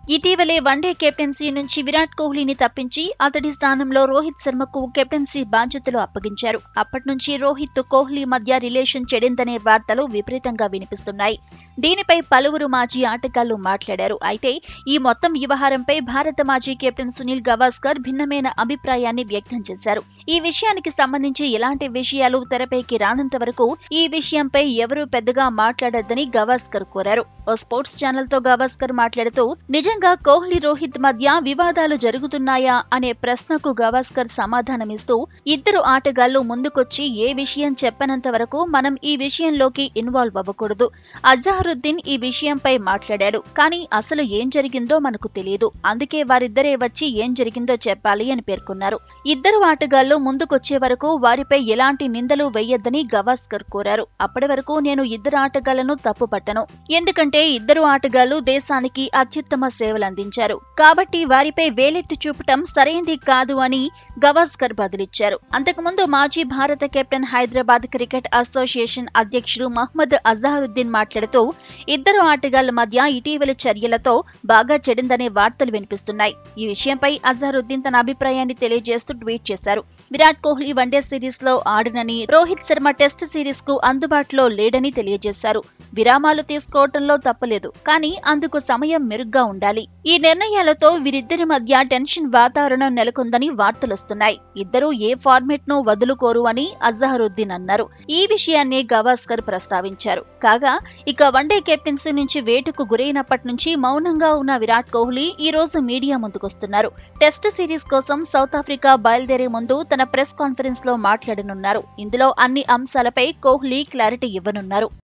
ఇటీవలే one day captaincy నుంచి విరాట్ కోహ్లీని తప్పించి అతడి స్థానంలో రోహిత్ శర్మకు కెప్టెన్సీ బాధ్యతలు అప్పగించారు అప్పటి నుంచి రోహిత్ కోహ్లీ మధ్య రిలేషన్ చెడిందనే వార్తలు విపరీతంగా వినిపిస్తున్నాయి దీనిపై పలువురు మాజీ ఆటగాళ్లు మాట్లాడారు అయితే ఈ మొత్తం వ్యవహారంపై భారత మాజీ కెప్టెన్ సునీల్ గవాస్కర్ భిన్నమైన అభిప్రాయాన్ని వ్యక్తం చేశారు ఈ విషయానికి సంబంధించి ఎలాంటి విషయాలు తెరపైకి రానంత వరకు ఈ విషయంపై ఎవరూ పెద్దగా మాట్లాడొద్దని గవాస్కర్ కోరారు ఓ స్పోర్ట్స్ ఛానల్ తో గవాస్కర్ మాట్లాడుతూ నిజంగా కోహ్లీ రోహిత్ మధ్య వివాదాలు జరుగుతున్నాయా అనే ప్రశ్నకు గవాస్కర్ సమాధానమిస్తూ ఇద్దరు ఆటగాళ్లు ముందుకొచ్చి ఏ విషయం చెప్పనంత వరకు మనం ఈ విషయంలోకి ఇన్వాల్వ్ అవ్వకూడదు అజహరుద్దీన్ ఈ విషయంపై మాట్లాడాడు కానీ అసలు ఏం జరిగిందో మనకు తెలియదు అందుకే వారిద్దరే వచ్చి ఏం జరిగిందో చెప్పాలి అని పేర్కొన్నారు ఇద్దరు ఆటగాళ్లు ముందుకొచ్చే వరకు వారిపై ఎలాంటి నిందలు వేయొద్దని గవాస్కర్ కోరారు అప్పటి వరకు నేను ఇద్దరు ఆటగాళ్లను తప్పుపట్టను ఎందుకంటే ఇద్దరు ఆటగాళ్లు దేశానికి అత్యుత్తమ సేవలు అందించారు కాబట్టి వారిపై వేలెత్తి చూపటం సరైంది కాదు అని గవాస్కర్ బదులిచ్చారు అంతకుముందు మాజీ భారత కెప్టెన్ హైదరాబాద్ క్రికెట్ అసోసియేషన్ అధ్యక్షుడు మహ్మద్ అజహరుద్దీన్ మాట్లాడుతూ ఇద్దరు ఆటగాళ్ల మధ్య ఇటీవలి చర్యలతో బాగా చెడిందనే వార్తలు వినిపిస్తున్నాయి ఈ విషయంపై అజహరుద్దీన్ తన అభిప్రాయాన్ని తెలియజేస్తూ ట్వీట్ చేశారు విరాట్ కోహ్లీ వన్డే సిరీస్ లో ఆడనని రోహిత్ శర్మ టెస్ట్ సిరీస్ కు అందుబాటులో లేడని తెలియజేశారు విరామాలు తీసుకోవటంలో తప్పలేదు కానీ అందుకు సమయం మెరుగ్గా ఉండాలి ఈ నిర్ణయాలతో వీరిద్దరి మధ్య టెన్షన్ వాతావరణం నెలకొందని వార్తలొస్తున్నాయి ఇద్దరూ ఏ ఫార్మెట్ ను వదులుకోరు అని అజహరుద్దీన్ అన్నారు ఈ విషయాన్ని గవాస్కర్ ప్రస్తావించారు కాగా ఇక వన్డే కెప్టెన్సీ నుంచి వేటుకు గురైనప్పటి నుంచి మౌనంగా ఉన్న విరాట్ కోహ్లీ ఈ రోజు మీడియా ముందుకొస్తున్నారు టెస్ట్ సిరీస్ కోసం సౌత్ ఆఫ్రికా బయలుదేరే ముందు తన ప్రెస్ కాన్ఫరెన్స్ లో మాట్లాడనున్నారు ఇందులో అన్ని అంశాలపై కోహ్లీ క్లారిటీ ఇవ్వనున్నారు